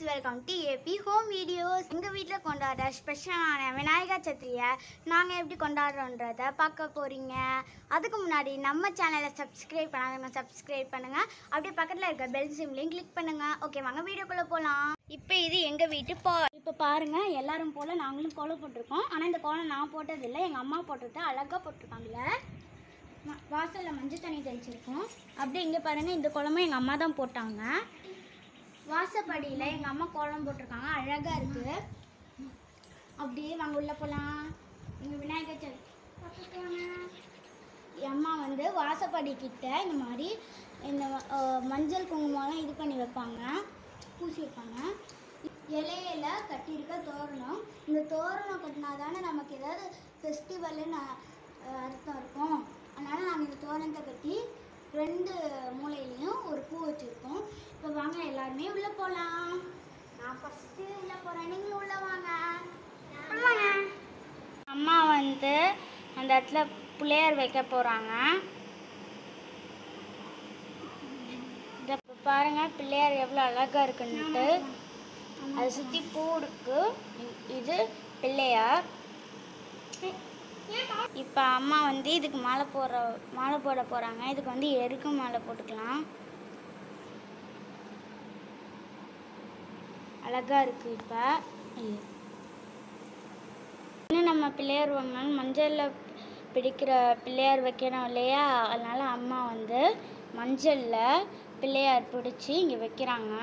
Welcome to AB home videos எங்கள் வீட்டில் கொண்டாடுற ஸ்பெஷலான விநாயகர் சதுர்த்தியை நாங்கள் எப்படி கொண்டாடுறோன்றத பார்க்க போகிறீங்க அதுக்கு முன்னாடி நம்ம சேனலை சப்ஸ்கிரைப் பண்ணாதவங்க சப்ஸ்கிரைப் பண்ணுங்கள் அப்படியே பக்கத்தில் இருக்க பெல் சிம்லையும் கிளிக் பண்ணுங்கள் ஓகே வாங்க வீடியோக்குள்ளே போகலாம் இப்போ இது எங்கள் வீட்டு பா இப்போ பாருங்கள் எல்லாரும் போல் நாங்களும் கோலம் போட்டிருக்கோம் ஆனால் இந்த கோலம் நான் போட்டதில்லை எங்கள் அம்மா போட்டது அழகாக போட்டிருக்காங்களே ம- வாசல்ல மஞ்சள் தண்ணி தெளிச்சிருக்கோம் அப்படியே இங்கே பாருங்கள் இந்த குழம்பு எங்கள் அம்மா தான் போட்டாங்க வாசப்படியில் எங்கள் அம்மா கோலம் போட்டிருக்காங்க அழகாக இருக்குது அப்படியே வாங்க உள்ள போகலாம் எங்கள் விநாயகர் சதுர்த்தி பக்கத்துல வாங்க. என் அம்மா வந்து வாசப்படி கிட்ட இந்த மாதிரி இந்த அஹ், மஞ்சள் குங்குமம்லாம் இது பண்ணி வைப்பாங்க பூசி வைப்பாங்க இலையில கட்டியிருக்க தோரணம் இந்த தோரணம் கட்டினா தானே நமக்கு ஏதாவது ஃபெஸ்டிவல்னு அர்த்தம் இருக்கும் அதனால் நாங்கள் இந்த தோரணத்தை கட்டி ரெண்டு மூலையிலையும் ஒரு பூ வச்சுருக்கோம் இப்போ வாங்க எல்லாருமே உள்ளே போகலாம் நான் ஃபஸ்ட்டு உள்ளே போகிறேன் நீங்களும் உள்ளே வாங்க உள்ள வாங்க அம்மா வந்து அந்த இடத்துல பிள்ளையார் வைக்க போகிறாங்க இதை இப்ப பாருங்க பிள்ளையார் எவ்வளோ அழகாக இருக்குன்ட்டு அதை சுற்றி பூ இருக்கு இ- இது பிள்ளையார் இப்போ அம்மா வந்து இதுக்கு மாலை போடுற மாலை போட போகிறாங்க இதுக்கு வந்து எருக்கு மாலை போட்டுக்கலாம் அழகாக இருக்குது இப்போ இன்னும் நம்ம பிள்ளையார் வாங்கினாலும் மஞ்சளில் பிடிக்கிற பிள்ளையார் வைக்கணும் இல்லையா அதனால் அம்மா வந்து மஞ்சளில் பிள்ளையார் பிடிச்சி இங்கே வைக்கிறாங்க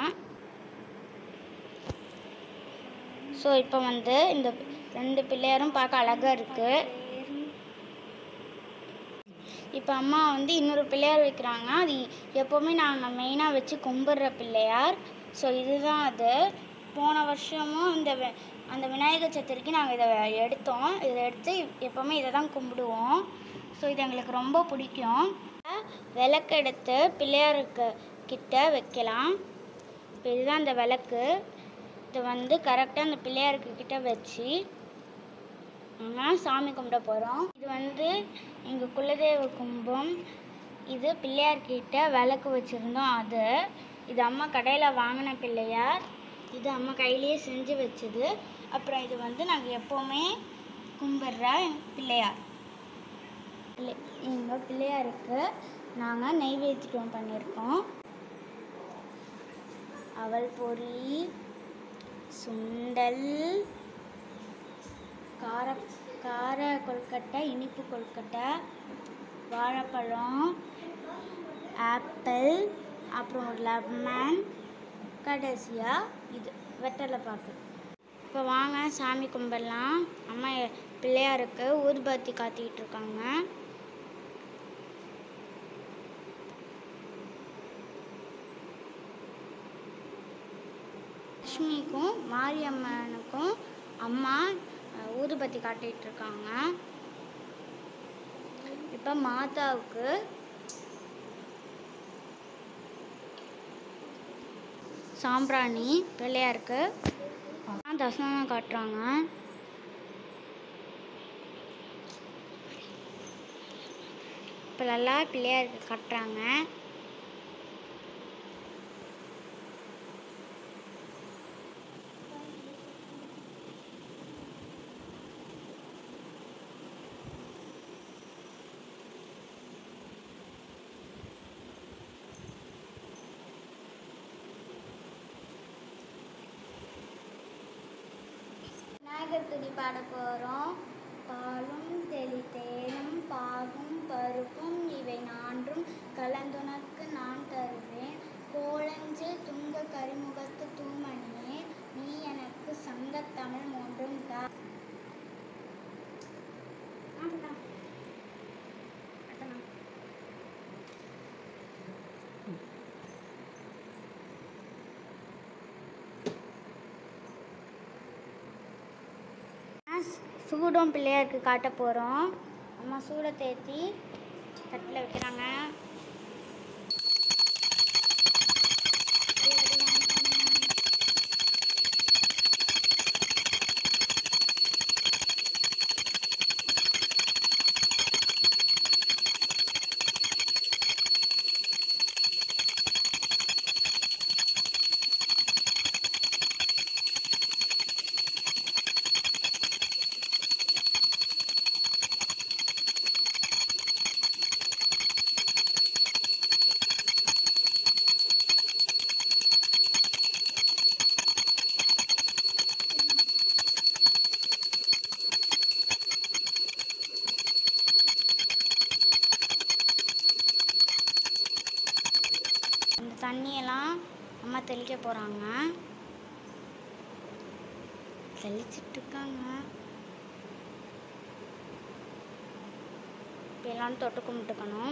ஸோ இப்போ வந்து இந்த ரெண்டு பிள்ளையாரும் பார்க்க அழகாக இருக்குது இப்போ அம்மா வந்து இன்னொரு பிள்ளையார் வைக்கிறாங்க அது எப்போவுமே நாங்கள் மெயினாக வச்சு கும்பிட்ற பிள்ளையார் ஸோ இதுதான் அது போன வருஷமும் இந்த வி- அந்த விநாயகர் சதுர்த்திக்கு நாங்கள் இதை எடுத்தோம் இதை எடுத்து எப்போவுமே இதை தான் கும்பிடுவோம் ஸோ இது எங்களுக்கு ரொம்ப பிடிக்கும் விளக்கு எடுத்து பிள்ளையாருக்கு கிட்ட வைக்கலாம் இப்போ இதுதான் அந்த விளக்கு இதை வந்து கரெக்டாக அந்த பிள்ளையாருக்கு கிட்ட வச்சு நாங்கள் சாமி கும்பிட போகிறோம் இது வந்து எங்கள் குலதெய்வ கும்பம் இது பிள்ளையார்கிட்ட விளக்கு வச்சுருந்தோம் அது இது அம்மா கடையில் வாங்கின பிள்ளையார் இது அம்மா கையிலேயே செஞ்சு வச்சது அப்புறம் இது வந்து நாங்கள் எப்போவுமே கும்பிட்ற பிள்ளையார் பிள்ளை எங்கள் பிள்ளையாருக்கு நாங்கள் நெய்வேத்தியம் பண்ணியிருக்கோம் அவல் பொரி சுண்டல் கார கார கொழுக்கட்டை இனிப்பு கொழுக்கட்டை வாழைப்பழம் ஆப்பிள் அப்புறம் ஒரு லெமன் கடைசியாக இது வெத்தலை பாக்கு இப்போ வாங்க சாமி கும்பிடலாம் அம்மா எ- பிள்ளையாருக்கு ஊதுபத்தி காத்திக்கிட்டு இருக்காங்க லக்ஷ்மிக்கும் மாரியம்மனுக்கும் அம்மா அஹ், ஊதுபத்தி காட்டிட்டு இருக்காங்க இப்போ மாதாவுக்கு சாம்பிராணி பிள்ளையாருக்கு தசனம் காட்டுறாங்க இப்போ நல்லா பிள்ளையாருக்கு காட்டுறாங்க விநாயகர் துதி பாட போகிறோம் பாலும் தெளித்தேனும் பாகும் பருப்பும் இவை நான்கும் கலந்துனக்கு நான் தருவேன் கோலஞ்சு துங்க கரிமுகத்து தூமணியே நீ எனக்கு சங்கத்தமிழ் மூன்றும் தா ஆகட்டும். ஆகட்டும். சூடம் பிள்ளையாருக்கு காட்ட போகிறோம் அம்மா சூடை தேத்தி தட்டில் வைக்கிறாங்க தண்ணியெல்லாம் அம்மா தெளிக்க போகிறாங்க தெளிச்சிட்டு இருக்காங்க இப்போ எல்லாரும் தொட்டு கும்பிட்டுக்கணும்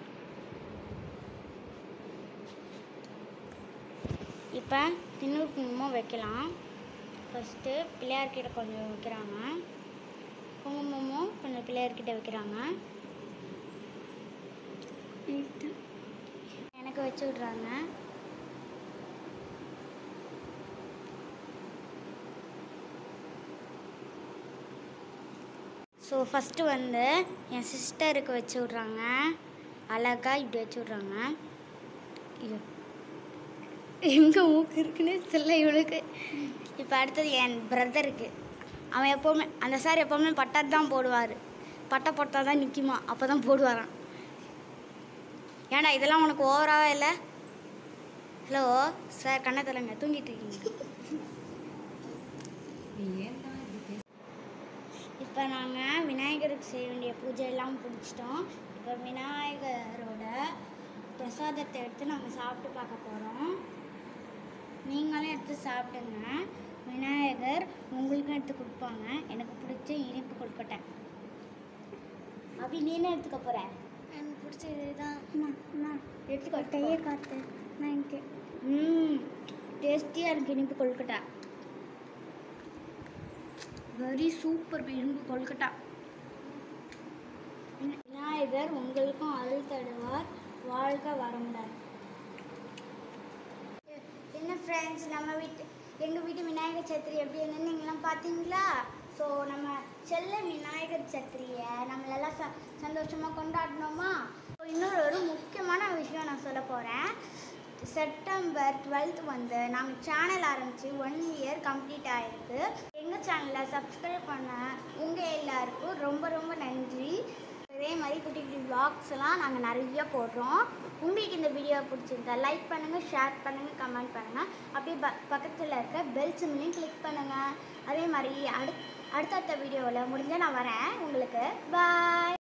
இப்போ தின்னூர் குங்குமம் வைக்கலாம் ஃபஸ்ட்டு பிள்ளையார்கிட்ட கொஞ்சம் வைக்கிறாங்க குங்குமமும் கொஞ்சம் பிள்ளையார்கிட்ட வைக்கிறாங்க எனக்கு வச்சு விட்றாங்க ஸோ ஃபஸ்ட்டு வந்து என் சிஸ்டருக்கு வச்சு விட்றாங்க அழகா இப்படி வச்சு விட்றாங்க இது எங்கே மூக்கு இருக்குன்னு தெரியல இவளுக்கு இப்போ அடுத்தது என் பிரதருக்கு அவன் எப்போவுமே அந்த சார் எப்போவுமே பட்டார் தான் போடுவார் பட்டை போட்டால் தான் நிற்குமா அப்போ தான் போடுவாராம் ஏன்டா இதெல்லாம் உனக்கு ஓவராகவே இல்லை ஹலோ சார் கண்ணை தரங்க தூங்கிட்டு இருக்கீங்க இப்போ நாங்கள் விநாயகருக்கு செய்ய வேண்டிய பூஜை எல்லாம் பிடிச்சிட்டோம் இப்போ விநாயகரோட பிரசாதத்தை எடுத்து நாங்கள் சாப்பிட்டு பார்க்க போகிறோம் நீங்களும் எடுத்து சாப்பிடுங்க விநாயகர் உங்களுக்கும் எடுத்து கொடுப்பாங்க எனக்கு பிடிச்ச இனிப்பு கொழுக்கட்டை அப்படி நீ என்ன எடுத்துக்க போகிற எனக்கு பிடிச்ச இதுதான் எடுத்துக்கோ கையை காத்து நான் இங்கே ம் டேஸ்டியாக இருக்கு இனிப்பு கொழுக்கட்டை வெரி சூப்பர் இனிப்பு கொழுக்கட்டை விநாயகர் உங்களுக்கும் அருள் தருவார் வாழ்க வளமுடன் என்ன ஃப்ரெண்ட்ஸ் நம்ம வீட்டு எங்கள் வீட்டு விநாயகர் சதுர்த்தி எப்படி இருந்துன்னு நீங்களாம் பார்த்தீங்களா ஸோ நம்ம செல்ல விநாயகர் சதுர்த்தியை நம்மளெல்லாம் ச சந்தோஷமாக கொண்டாடினோமா ஸோ இன்னொரு ஒரு முக்கியமான விஷயம் நான் சொல்ல போகிறேன் செப்டம்பர் டுவெல்த் வந்து நாங்கள் சேனல் ஆரம்பித்து ஒன் இயர் கம்ப்ளீட் ஆகிருக்கு எங்கள் சேனலை சப்ஸ்கிரைப் பண்ண உங்கள் எல்லாருக்கும் ரொம்ப ரொம்ப நன்றி இதே மாதிரி குட்டி குட்டி vlogs எல்லாம் நாங்கள் நிறைய போடுறோம் உங்களுக்கு இந்த வீடியோ பிடிச்சிருந்தா லைக் பண்ணுங்கள் ஷேர் பண்ணுங்கள் கமெண்ட் பண்ணுங்கள் அப்படியே ப பக்கத்தில் இருக்க பெல் சிம்லையும் கிளிக் பண்ணுங்கள் அதே மாதிரி அடுத் அடுத்தடுத்த வீடியோவில் முடிஞ்சால் நான் வரேன் உங்களுக்கு பாய்